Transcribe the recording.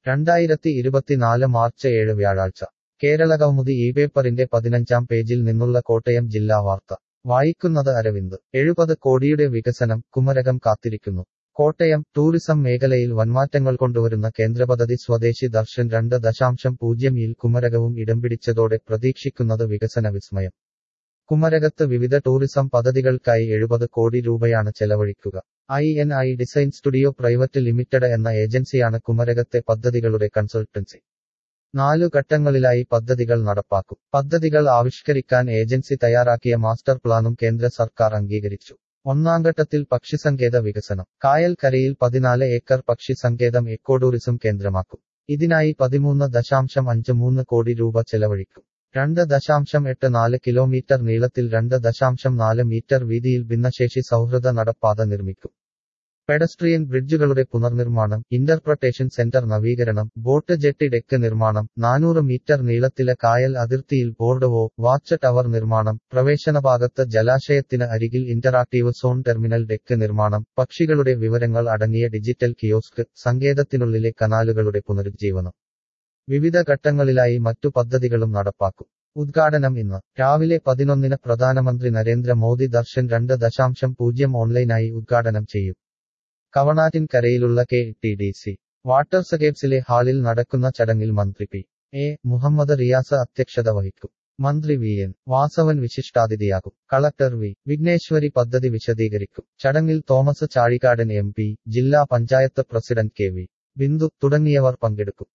രണ്ടായിരത്തി ഇരുപത്തിനാല് മാർച്ച് ഏഴ് വ്യാഴാഴ്ച കേരളകൗമുദി ഈ പേപ്പറിന്റെ പതിനഞ്ചാം പേജിൽ നിന്നുള്ള കോട്ടയം ജില്ലാ വാർത്ത വായിക്കുന്നത് അരവിന്ദ് എഴുപത് കോടിയുടെ വികസനം കുമരകം കാത്തിരിക്കുന്നു കോട്ടയം ടൂറിസം മേഖലയിൽ വൻമാറ്റങ്ങൾ കൊണ്ടുവരുന്ന കേന്ദ്രപദ്ധതി സ്വദേശി ദർശൻ രണ്ട് ദശാംശം പൂജ്യം ഇൽ കുമരകവും ഇടം പിടിച്ചതോടെ പ്രതീക്ഷിക്കുന്നത് വികസന വിസ്മയം കുമരകത്ത് വിവിധ ടൂറിസം പദ്ധതികൾക്കായി എഴുപത് കോടി രൂപയാണ് ചെലവഴിക്കുക I N I design studio private limited എന്ന ഏജൻസിയാണ് കുമരകത്തെ പദ്ധതികളുടെ കൺസൾട്ടൻസി നാലു ഘട്ടങ്ങളിലായി പദ്ധതികൾ നടപ്പാക്കും പദ്ധതികൾ ആവിഷ്കരിക്കാൻ ഏജൻസി തയ്യാറാക്കിയ മാസ്റ്റർ പ്ലാനും കേന്ദ്ര സർക്കാർ അംഗീകരിച്ചു ഒന്നാം ഘട്ടത്തിൽ പക്ഷിസങ്കേത വികസനം കായൽ കരയിൽ പതിനാല് ഏക്കർ പക്ഷിസങ്കേതം എക്കോ ടൂറിസം കേന്ദ്രമാക്കും ഇതിനായി പതിമൂന്ന് ദശാംശം അഞ്ച് മൂന്ന് കോടി രൂപ ചെലവഴിക്കും രണ്ട് ദശാംശം എട്ട് നാല് കിലോമീറ്റർ നീളത്തിൽ രണ്ട് ദശാംശം നാല് മീറ്റർ വീതിയിൽ ഭിന്നശേഷി സൗഹൃദ നടപ്പാത നിർമ്മിക്കും പെഡസ്ട്രിയൻ ബ്രിഡ്ജുകളുടെ പുനർനിർമ്മാണം ഇന്റർപ്രട്ടേഷൻ സെന്റർ നവീകരണം ബോട്ട് ജെട്ടി ഡെക്ക് നിർമ്മാണം നാനൂറ് മീറ്റർ നീളത്തിലെ കായൽ അതിർത്തിയിൽ ബോർഡവോ വാച്ച് ടവർ നിർമ്മാണം പ്രവേശനഭാഗത്ത് ജലാശയത്തിന് അരികിൽ ഇന്ററാക്ടീവ് സോൺ ടെർമിനൽ ഡെക്ക് നിർമ്മാണം പക്ഷികളുടെ വിവരങ്ങൾ അടങ്ങിയ ഡിജിറ്റൽ കിയോസ്ക് സങ്കേതത്തിനുള്ളിലെ കനാലുകളുടെ പുനരുജ്ജീവനം വിവിധ ഘട്ടങ്ങളിലായി മറ്റു പദ്ധതികളും നടപ്പാക്കും ഉദ്ഘാടനം ഇന്ന് രാവിലെ പതിനൊന്നിന് പ്രധാനമന്ത്രി നരേന്ദ്ര മോദി ദർശൻ രണ്ട് ദശാംശം പൂജ്യം ഓൺലൈനായി ഉദ്ഘാടനം ചെയ്യും കവണാറ്റിൻ കരയിലുള്ള K T D C water സകേപ്സിലെ ഹാളിൽ നടക്കുന്ന ചടങ്ങിൽ മന്ത്രി പി എ മുഹമ്മദ് റിയാസ് അധ്യക്ഷത വഹിക്കും മന്ത്രി വി എൻ വാസവൻ വിശിഷ്ടാതിഥിയാകും കളക്ടർ വി വിഘ്നേശ്വരി പദ്ധതി വിശദീകരിക്കും ചടങ്ങിൽ തോമസ് ചാഴിക്കാടൻ എം പി ജില്ലാ panchayat president K V Bindu തുടങ്ങിയവർ പങ്കെടുക്കും